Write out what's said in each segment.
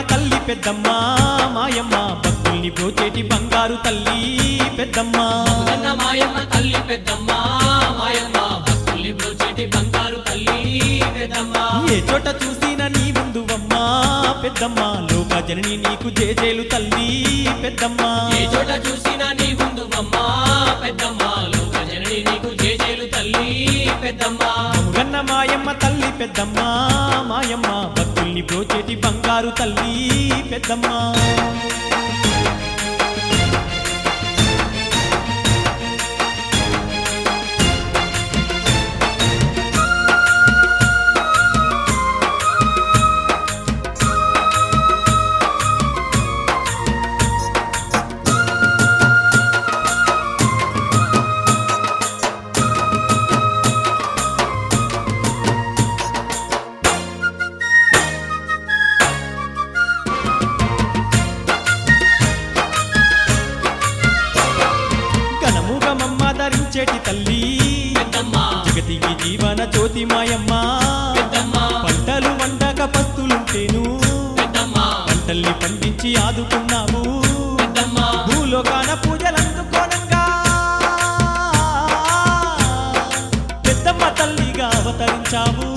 తల్లి పెద్దమ్మ మాయమ్మ భక్తుల్ని బ్రోచేటి బంగారు తల్లి పెద్దమ్మ కన్న మాయమ్మ తల్లి పెద్దమ్మ మాయమ్మ భక్తుల్ని బ్రోచేటి బంగారు తల్లి పెద్దమ్మ ఏ చోట చూసినా నీ ముందువమ్మా పెద్దమ్మ లోక జనని నీకు జేజేలు తల్లి పెద్దమ్మ ఏ చోట చూసినా నీ ముందు అమ్మ పెద్దమ్మ లోక జనని నీకు జేజేలు తల్లి పెద్దమ్మ గన్న మాయమ్మ తల్లి పెద్దమ్మ మాయమ్మ భక్తుల్ని బ్రోచేటి బంగారు తల్లి పెద్దమ్మ ఘనముగమమ్మ ధరించేటి తల్లి పెద్దమ్మ జగతికి జీవన జ్యోతి మాయమ్మ పెద్దమ్మ పంటలు వండక పస్తులుంటేను పెద్దమ్మ పంటల్ని పండించి ఆదుకున్నావు పెద్దమ్మ భూలోకాన పూజలందుకోనంగా పెద్దమ్మ తల్లిగా అవతరించావు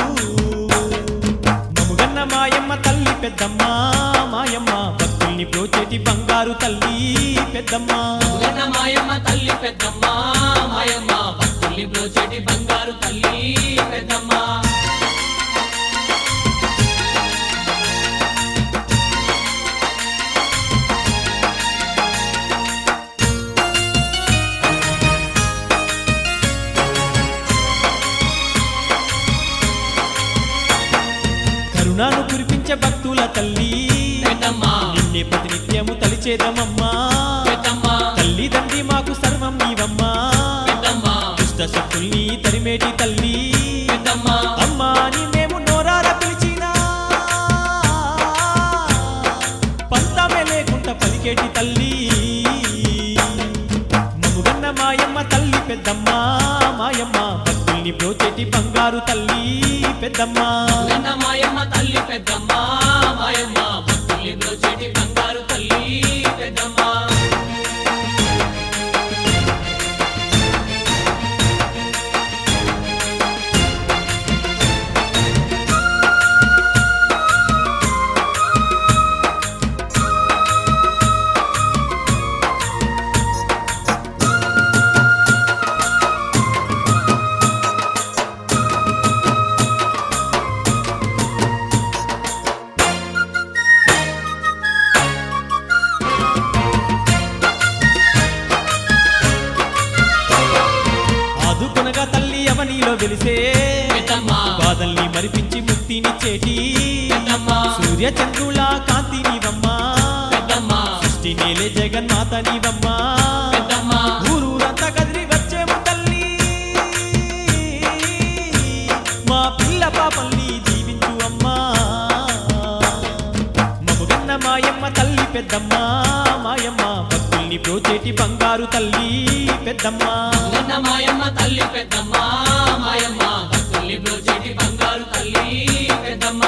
మముగన్న మాయమ్మ తల్లి పెద్దమ్మ మాయమ్మ భక్తుల్ని ప్రోచేటి బంగారు తల్లి పెద్దమ్మ కన్న మాయమ్మ తల్లి పెద్దమ్మ మాయమ్మ భక్తుల్ని బ్రోచేటి బంగారు తల్లి పెద్దమ్మ కరుణాను కురిపించే భక్తుల తల్లి పెద్దమ్మ నిన్నే ప్రతినిత్యము తలిచేదమమ్మా పెద్దమ్మ తల్లి తండ్రి మాకు సర్వం నీవమ్మా పెద్దమ్మ దుష్ట శక్తుల్ని తరిమేటి తల్లి పెద్దమ్మ అమ్మా అని మేము నోరార పిలిచినా పంతమే లేకుండా పలికేటి తల్లి మముగన్న మాయమ్మ తల్లి పెద్దమ్మ మాయమ్మ భక్తుల్ని బ్రోచేటి బంగారు తల్లి పెద్దమ్మ కన్న మాయమ్మ తల్లి పెద్దమ్మ మాయమ్మ భక్తుల్ని బ్రోచేటి బంగారు తల్లి పెద్దమ్మ ఆదుకొనగా తల్లి అవనిలో వెలిసే పెద్దమ్మ బాధల్ని మరిపించి ముక్తినిచ్చేటి పెద్దమ్మ సూర్య చంద్రుల కాంతి నీవమ్మా పెద్దమ్మ సృష్టి నేలే జగన్మాత నీవమ్మా పెద్దమ్మ ఊరూరంతా కదిలి వచ్చేము తల్లి మా పిల్ల పాపల్ని దీవించు అమ్మా మముగన్న మాయమ్మ తల్లి పెద్దమ్మ మాయమ్మ భక్తుల్ని ప్రోచేటి బంగారు తల్లి పెద్దమ్మ కన్న మాయమ్మ తల్లి పెద్దమ్మ మాయమ్మ భక్తుల్ని బ్రోచేటి బంగారు తల్లి పెద్దమ్మ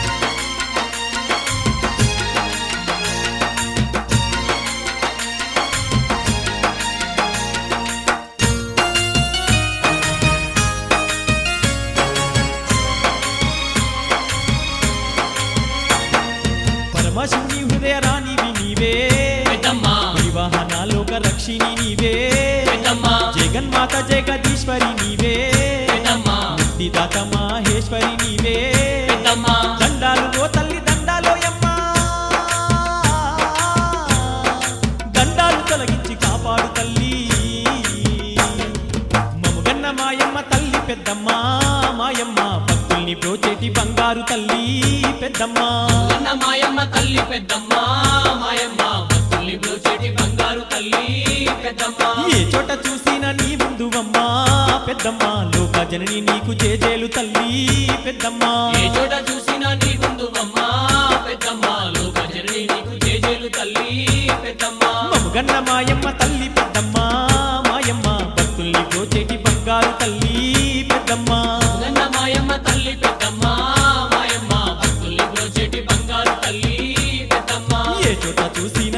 పరమశివుని హృదయ రాణివి నీవే పెద్దమ్మ వివాహనాలోక రక్షిణి నీవే పెద్దమ్మ జగన్మాత జగదీశ్వరి నీవే పెద్దమ్మ ముక్తిదాత మాహేశ్వరి నీవే పెద్దమ్మ దండాలు ఓ తల్లి దండాలో యమ్మా దండాలు తొలగించి కాపాడు తల్లి మముగన్న మాయమ్మ తల్లి పెద్దమ్మ మాయమ్మ భక్తుల్ని ప్రోచేటి బంగారు తల్లి పెద్దమ్మ కన్న మాయమ్మ తల్లి పెద్దమ్మ మాయమ్మ భక్తుల్ని బ్రోచేటి బంగారు తల్లి పెద్దమ్మ ఏ చోట చూసినా నీ ముందువమ్మా పెద్దమ్మ లోక జనని నీకు జేజేలు తల్లి పెద్దమ్మ ఏ చోట చూసినా నీ ముందు అమ్మ పెద్దమ్మ లోక జనని నీకు జేజేలు తల్లి పెద్దమ్మ మముగన్న మాయమ్మ తల్లి పెద్దమ్మ మాయమ్మ భక్తుల్ని ప్రోచేటి బంగారు తల్లి పెద్దమ్మ గన్న మాయమ్మ తల్లి పెద్దమ్మ మాయమ్మ భక్తుల్ని బ్రోచేటి బంగారు తల్లి చోట చూసి